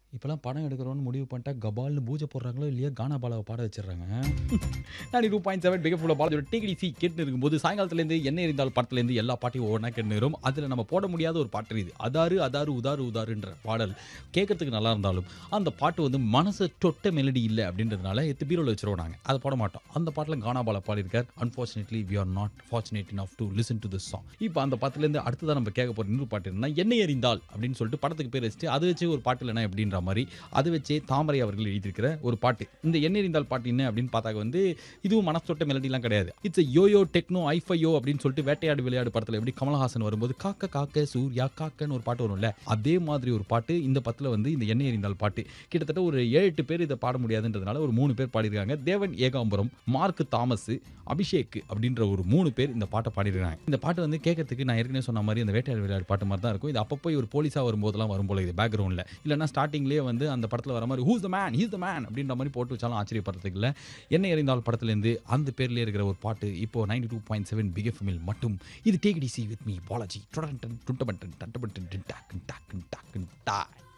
இப்போலாம் படம் எடுக்கிறோன்னு முடிவு பண்ணிட்டா கபால்னு பூஜை போடுறாங்களோ இல்லையா கானா பாலாவை பாட வச்சிடுறாங்க நாடி டூ பாயிண்ட் செவன் பிகப் ஃபுல்லாக பாலஜோட டிகிடிசி கேட்டு இருக்கும்போது சாயங்காலத்துலேருந்து என்ன இருந்தால் படத்துலேருந்து எல்லா பாட்டையும் ஒவ்வொன்றா கேட்டு வரும் அதில் நம்ம போட முடியாத ஒரு பாட்டு இது அதாரு அதாரு உதாரு உதாருன்ற பாடல் கேட்கறதுக்கு நல்லா இருந்தாலும் அந்த பாட்டு வந்து மனசை தொட்ட மெலடி இல்லை அப்படின்றதுனால எத்து பீரோவில் வச்சிருவோம் நாங்கள் அதை போட மாட்டோம் அந்த பாட்டில் கானா பாலா பாடியிருக்கார் unfortunately we are not fortunate enough to listen to this song இப்போ அந்த பாட்டுலேருந்து அடுத்ததான் நம்ம கேட்க போகிற இன்னொரு பாட்டு என்னன்னா என்னை அறிந்தால் அப்படின்னு சொல்லிட்டு படத்துக்கு பேர் வச்சுட்டு அதை வச்சு ஒரு பாட்டு இல்லைனா எப்படின்ற மாதிரி அதை வச்சே தாமரை அவர்கள் எழுதியிருக்கிற ஒரு பாட்டு இந்த எண்ணெய் எறிந்தால் பாட்டு என்ன அப்படின்னு பார்த்தாக்க வந்து இதுவும் மனசொட்ட மெலடிலாம் கிடையாது இட்ஸ் யோயோ டெக்னோ ஐஃபையோ அப்படின்னு சொல்லிட்டு வேட்டையாடு விளையாடு படத்தில் எப்படி கமலஹாசன் வரும்போது காக்க காக்க சூர்யா காக்கன்னு ஒரு பாட்டு வரும்ல அதே மாதிரி ஒரு பாட்டு இந்த பத்தில் வந்து இந்த எண்ணெய் எறிந்தால் பாட்டு கிட்டத்தட்ட ஒரு ஏழு எட்டு பேர் இதை பாட முடியாதுன்றதுனால ஒரு மூணு பேர் பாடியிருக்காங்க தேவன் ஏகாம்பரம் மார்க் தாமஸ் அபிஷேக் அப்படின்ற ஒரு மூணு பேர் இந்த பாட்டை பாடிருக்காங்க இந்த பாட்டு வந்து கேட்கறதுக்கு நான் ஏற்கனவே சொன்ன மாதிரி அந்த வேட்டையாடு விளையாடு பாட்டு மாதிரி தான் இருக்கும் இது அப்பப்போ ஒரு போலீஸாக வரும்போதெல்லாம் வரும் போல இது பேக்ரவுண்டில் இல்லைன்னா ஸ்டார்டிங்லேயே வந்து அந்த படத்தில் வர மாதிரி who's the man he's the man அப்படின்ற மாதிரி போட்டு வச்சாலும் ஆச்சரியப்படுறதுக்கு இல்லை என்ன எறிந்தால் படத்துலேருந்து அந்த பேர்லேயே இருக்கிற ஒரு பாட்டு இப்போ ninety two point seven big எஃப்எம்மில் மட்டும் இது take it easy with me Balaji டுடன் டன் டுண்டபன் டன் டண்டபன் டன் டாக்கன் டாக்கன் டாக்கன் டா